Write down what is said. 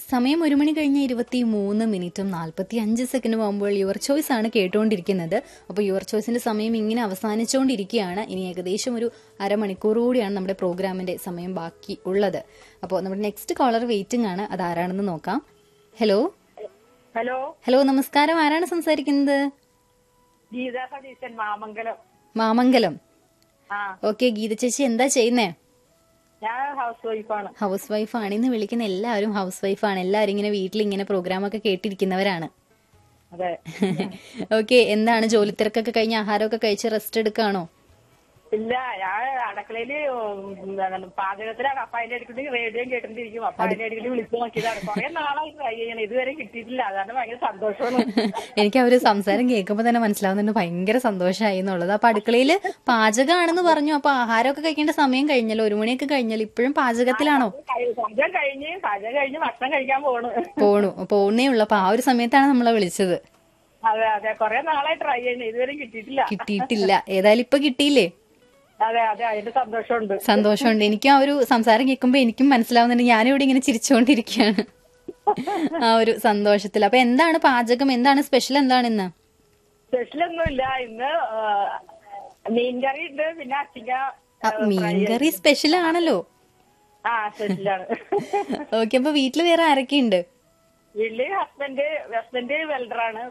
സമയം ഒരു മണി കഴിഞ്ഞ് ഇരുപത്തി മൂന്ന് മിനിറ്റും നാൽപ്പത്തി അഞ്ച് സെക്കൻഡ് ആകുമ്പോൾ യുവർ ചോയ്സ് ആണ് കേട്ടുകൊണ്ടിരിക്കുന്നത് അപ്പോൾ യുവർ ചോയ്സിന്റെ സമയം ഇങ്ങനെ അവസാനിച്ചുകൊണ്ടിരിക്കുകയാണ് ഇനി ഏകദേശം ഒരു അരമണിക്കൂർ കൂടിയാണ് നമ്മുടെ പ്രോഗ്രാമിന്റെ സമയം ബാക്കി ഉള്ളത് അപ്പോൾ നമ്മുടെ നെക്സ്റ്റ് കോളർ വെയിറ്റിംഗ് ആണ് അത് ആരാണെന്ന് നോക്കാം ഹലോ ഹലോ ഹലോ നമസ്കാരം ആരാണ് സംസാരിക്കുന്നത് ഗീതാ സതീശൻ മാമംഗലം മാമംഗലം ആ ഓക്കെ ഗീത ചേച്ചി എന്താ ചെയ്യുന്നേ ഞാൻ ഹൗസ് വൈഫാണ് ഹൗസ് വൈഫാണ് ഇന്ന് വിളിക്കുന്ന എല്ലാവരും ഹൗസ് വൈഫാണ് എല്ലാവരും ഇങ്ങനെ വീട്ടിൽ ഇങ്ങനെ പ്രോഗ്രാം ഒക്കെ കേട്ടിരിക്കുന്നവരാണ് അതെ ഓക്കെ എന്താണ് ജോലി തിരക്കൊക്കെ കഴിഞ്ഞ് ആഹാരമൊക്കെ കഴിച്ച് റെസ്റ്റ് എടുക്കാണോ ഇല്ല ഞാൻ അടുക്കളയില് എന്താണ് പാചകത്തിലാണ് അപ്പൊ അതിന്റെ ഇടയ്ക്ക് റേഡിയോ കേട്ടിട്ടിരിക്കും അപ്പൊ അതിന്റെ ഇടയ്ക്ക് വിളിച്ചു നോക്കിയതാണ് കുറെ നാളായി ട്രൈ ചെയ്യണം ഇതുവരെ കിട്ടിയിട്ടില്ല അതാണ് ഭയങ്കര സന്തോഷമാണ് എനിക്ക് അവര് സംസാരം കേൾക്കുമ്പോൾ തന്നെ മനസ്സിലാവുന്നുണ്ട് ഭയങ്കര സന്തോഷമായി എന്നുള്ളത് അപ്പൊ അടുക്കളയിൽ പാചകമാണെന്ന് പറഞ്ഞു അപ്പൊ ആഹാരമൊക്കെ കഴിക്കേണ്ട സമയം കഴിഞ്ഞല്ലോ ഒരു മണിയൊക്കെ കഴിഞ്ഞല്ലോ ഇപ്പോഴും പാചകത്തിലാണോ കഴി- പാചകം കഴിഞ്ഞ് പാചകം കഴിഞ്ഞ് ഭക്ഷണം കഴിക്കാൻ പോണു പോണു പോകുന്നേ ഉള്ളു അപ്പൊ ആ ഒരു സമയത്താണ് നമ്മളെ വിളിച്ചത് അതെ അതെ കുറെ നാളായി ട്രൈ ചെയ്യണം ഇതുവരെ കിട്ടിയിട്ടില്ല കിട്ടിയിട്ടില്ല ഏതായാലും ഇപ്പൊ കിട്ടിയില്ലേ അതെ അതെ അതിന്റെ സന്തോഷമുണ്ട് സന്തോഷമുണ്ട് എനിക്കും ആ ഒരു സംസാരം കേൾക്കുമ്പോ എനിക്കും മനസ്സിലാവുന്നുണ്ട് ഞാനും ഇവിടെ ഇങ്ങനെ ചിരിച്ചുകൊണ്ടിരിക്കുകയാണ് ആ ഒരു സന്തോഷത്തിൽ അപ്പൊ എന്താണ് പാചകം എന്താണ് സ്പെഷ്യൽ എന്താണ് ഇന്ന് സ്പെഷ്യലൊന്നുമില്ല ഇന്ന് ആ, മീൻകറി ഉണ്ട് പിന്നെ അച്ചിക്ക ആ, മീൻകറി സ്പെഷ്യൽ ആണല്ലോ ആ സ്പെഷ്യലാണ് ഓക്കെ അപ്പൊ വീട്ടില് വേറെ ആരൊക്കെയുണ്ട് വീട്ടില് ഹസ്ബൻഡ് ഹസ്ബൻഡ് വെൽഡറാണ്